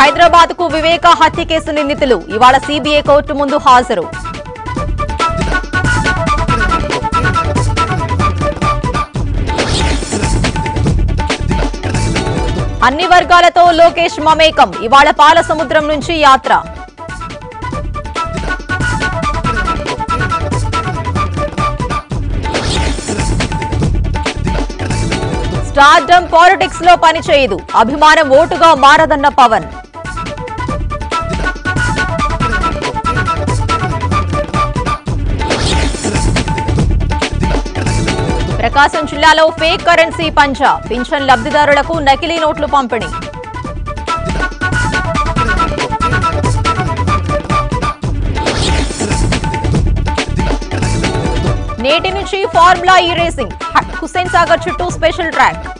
హైదరాబాద్ కు వివేక హత్య కేసు నిందితులు ఇవాళ సీబీఐ కోర్టు ముందు హాజరు అన్ని వర్గాలతో లోకేష్ మమేకం ఇవాళ పాల సముద్రం నుంచి యాత్ర స్టార్డమ్ పాలిటిక్స్ లో పనిచేయదు అభిమానం ఓటుగా మారదన్న పవన్ ప్రకాశం జిల్లాలో ఫేక్ కరెన్సీ పంచా పింఛన్ లబ్ధిదారులకు నకిలీ నోట్లు పంపిణీ నేటి నుంచి ఫార్ములా ఈ రేసింగ్ హుస్సేన్ సాగర్ చుట్టూ స్పెషల్ ట్రాక్